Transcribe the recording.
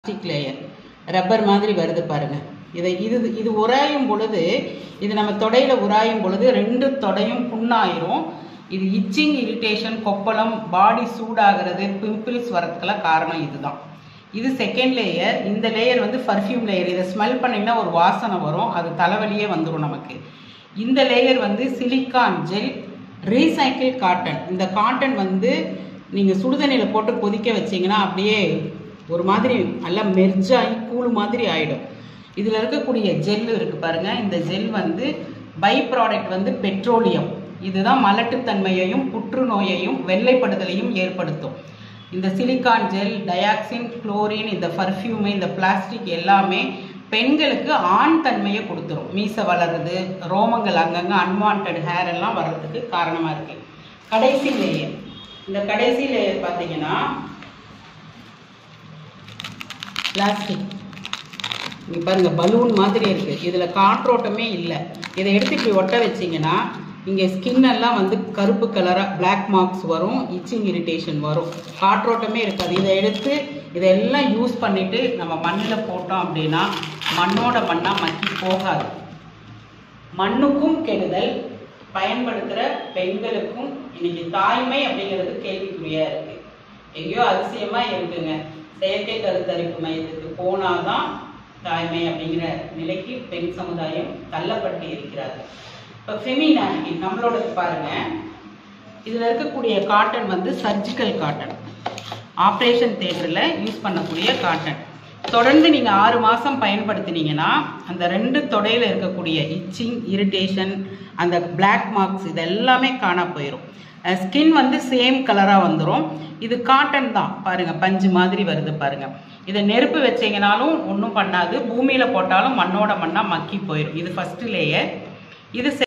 plastic layer rubber மாதிரி வருது பாருங்க இதை இது இது உராயும் பொழுது இது நம்ம தொடையில உராயும் பொழுது ரெண்டு தொடையும் புண்ணாயிரும் இது இச்சிங் இரிட்டேஷன் கொப்பளம் பாடி சூடாகிறது பிம்பிள்ஸ் வரதுக்கெல்லாம் காரணம் இதுதான் இது செகண்ட் லேயர் இந்த லேயர் வந்து பர்ஃப்யூம் லேயர் இதை ஸ்மெல் பண்ணிங்கன்னா ஒரு வாசனை வரும் அது தலைவலியே வந்துடும் நமக்கு இந்த லேயர் வந்து சிலிக்கான் ஜெல் ரீசைக்கிள் காட்டன் இந்த காட்டன் வந்து நீங்கள் சுடுதண்ணியில் போட்டு கொதிக்க வச்சீங்கன்னா அப்படியே ஒரு மாதிரி நல்லா மெர்ஜாகி கூழ் மாதிரி ஆயிடும் இதில் இருக்கக்கூடிய ஜெல் இருக்கு பாருங்க இந்த ஜெல் வந்து பை ப்ராடக்ட் வந்து பெட்ரோலியம் இதுதான் மலட்டுத்தன்மையையும் புற்றுநோயையும் வெள்ளைப்படுதலையும் ஏற்படுத்தும் இந்த சிலிக்கான் ஜெல் டயாக்சின் குளோரின் இந்த பர்ஃப்யூமு இந்த பிளாஸ்டிக் எல்லாமே பெண்களுக்கு ஆண் தன்மையை கொடுத்துரும் மீசை வளருது ரோமங்கள் அங்கங்கே அன்வான்ட் ஹேர் எல்லாம் வர்றதுக்கு காரணமாக இருக்கு கடைசி லேயர் இந்த கடைசி லேயர் பார்த்தீங்கன்னா பிளாஸ்டிக் இங்க பாருங்க பலூன் மாதிரி இருக்கு இதுல காற்றோட்டமே இல்லை இதை எடுத்து இப்படி ஒட்ட வச்சீங்கன்னா இங்க ஸ்கின் எல்லாம் வந்து கருப்பு கலரா பிளாக் மார்க்ஸ் வரும் இச்சிங் இரிட்டேஷன் வரும் காற்றோட்டமே இருக்காது இதை எடுத்து இதெல்லாம் யூஸ் பண்ணிட்டு நம்ம மண்ணில் போட்டோம் அப்படின்னா மண்ணோட மண்ணா மக்கி போகாது மண்ணுக்கும் கெடுதல் பயன்படுத்துகிற பெண்களுக்கும் இன்னைக்கு தாய்மை அப்படிங்கிறது கேள்விக்குறியா இருக்கு எங்கேயோ அதிசயமா இருக்குங்க செயற்கை கருத்தரிப்பு மையத்துக்கு போனாதான் தாய்மை அப்படிங்கிற நிலைக்கு பெண் சமுதாயம் தள்ளப்பட்டு இருக்கிறார்கள் இப்போ ஃபெமினானிட்டி நம்மளோட பாருங்க இதில் இருக்கக்கூடிய காட்டன் வந்து சர்ஜிக்கல் காட்டன் ஆப்ரேஷன் தேட்டரில் யூஸ் பண்ணக்கூடிய காட்டன் தொடர்ந்து நீங்கள் ஆறு மாதம் பயன்படுத்தினீங்கன்னா அந்த ரெண்டு தொடையில் இருக்கக்கூடிய இச்சிங் இரிட்டேஷன் அந்த பிளாக் மார்க்ஸ் இது எல்லாமே காண போயிடும் ஸ்கின் வந்து சேம் கலராக வந்துடும் இது காட்டன் தான் பாருங்க பஞ்சு மாதிரி வருது பாருங்க இதை நெருப்பு வச்சீங்கனாலும் ஒன்றும் பண்ணாது பூமியில் போட்டாலும் மண்ணோட மண்ணாக மக்கி போயிடும் இது ஃபர்ஸ்ட் லேயர் இது